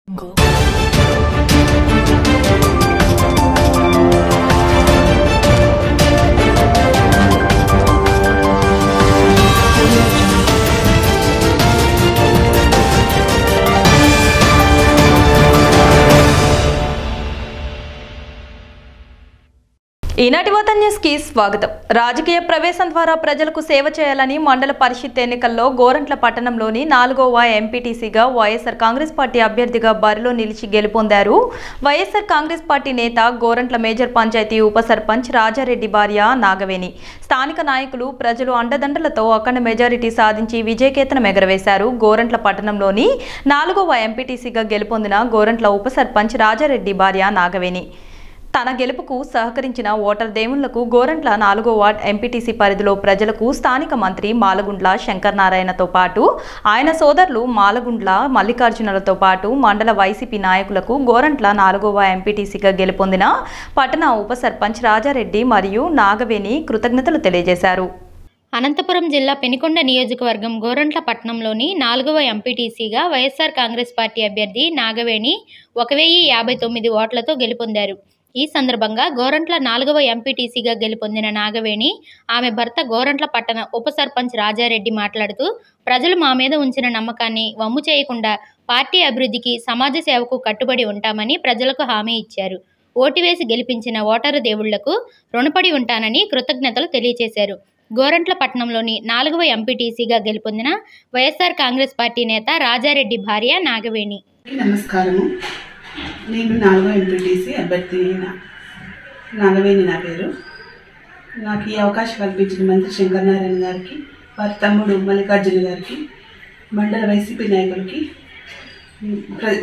ఈనాటి వతన్ న్యూస్ కి స్వాగతం రాజకీయ ప్రవేశం ద్వారా ప్రజలకు సేవ చేయాలని మండల పరిషత్ ఎన్నికల్లో గోరంట్ల పట్టణంలోని నాలుగోవ ఎంపీటీసీగా వైఎస్ఆర్ కాంగ్రెస్ పార్టీ అభ్యర్థిగా బరిలో నిలిచి గెలుపొందారు వైఎస్ఆర్ కాంగ్రెస్ పార్టీ నేత గోరంట్ల మేజర్ పంచాయతీ ఉప సర్పంచ్ రాజారెడ్డి భార్య నాగవేణి స్థానిక నాయకులు ప్రజలు అండదండలతో అఖండ మెజారిటీ సాధించి విజయకేతనం ఎగరవేశారు గోరంట్ల పట్టణంలోని నాలుగవ ఎంపీటీసీగా గెలుపొందిన గోరంట్ల ఉప సర్పంచ్ రాజారెడ్డి భార్య నాగవేణి తన గెలుపుకు సహకరించిన ఓటర్ దేవుళ్లకు గోరంట్ల నాలుగో వార్డ్ ఎంపీటీసీ పరిధిలో ప్రజలకు స్థానిక మంత్రి మాలగుండ్ల శంకర్ నారాయణతో పాటు ఆయన సోదరులు మాలగుండ్ల మల్లికార్జునులతో పాటు మండల వైసీపీ నాయకులకు గోరంట్ల నాలుగవ ఎంపీటీసీగా గెలుపొందిన పట్టణ ఉప సర్పంచ్ రాజారెడ్డి మరియు నాగవేణి కృతజ్ఞతలు తెలియజేశారు అనంతపురం జిల్లా పెనుకొండ నియోజకవర్గం గోరంట్ల పట్టణంలోని నాలుగవ ఎంపీటీసీగా వైఎస్ఆర్ కాంగ్రెస్ పార్టీ అభ్యర్థి నాగవేణి ఒక వెయ్యి యాభై తొమ్మిది ఓట్లతో గెలుపొందారు ఈ సందర్భంగా గోరంట్ల నాలుగవ ఎంపీటీసీగా గెలుపొందిన నాగవేణి ఆమె భర్త గోరంట్ల పట్టణ ఉప సర్పంచ్ రాజారెడ్డి మాట్లాడుతూ ప్రజలు మా మీద ఉంచిన నమ్మకాన్ని వమ్ము చేయకుండా పార్టీ అభివృద్ధికి సమాజ సేవకు కట్టుబడి ఉంటామని ప్రజలకు హామీ ఇచ్చారు ఓటు వేసి గెలిపించిన ఓటరు దేవుళ్లకు రుణపడి ఉంటానని కృతజ్ఞతలు తెలియజేశారు గోరంట్ల పట్టణంలోని నాలుగవ ఎంపీటీసీగా గెలుపొందిన వైఎస్ఆర్ కాంగ్రెస్ పార్టీ నేత రాజారెడ్డి భార్య నాగవేణి అందరికీ నమస్కారము నేను నాలుగో ఎంపీటీసీ అభ్యర్థి నా- నాగవేణి నా పేరు నాకు ఈ అవకాశం కల్పించిన మంత్రి శంకర్ నారాయణ గారికి వారి తమ్ముడు మల్లికార్జున గారికి మండల వైసీపీ నాయకులకి ప్ర-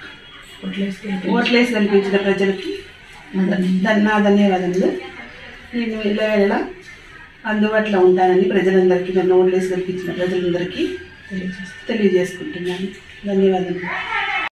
ఓట్లేసి కల్పించిన ప్రజలకి ధన్- నా ధన్యవాదములు నేను ఇలా వెళ్ళా అందుబాటులో ఉంటానని ప్రజలందరికీ నన్ను ఓట్లేసి కల్పించిన ప్రజలందరికీ తెలియజేసుకుంటున్నాను ధన్యవాదములు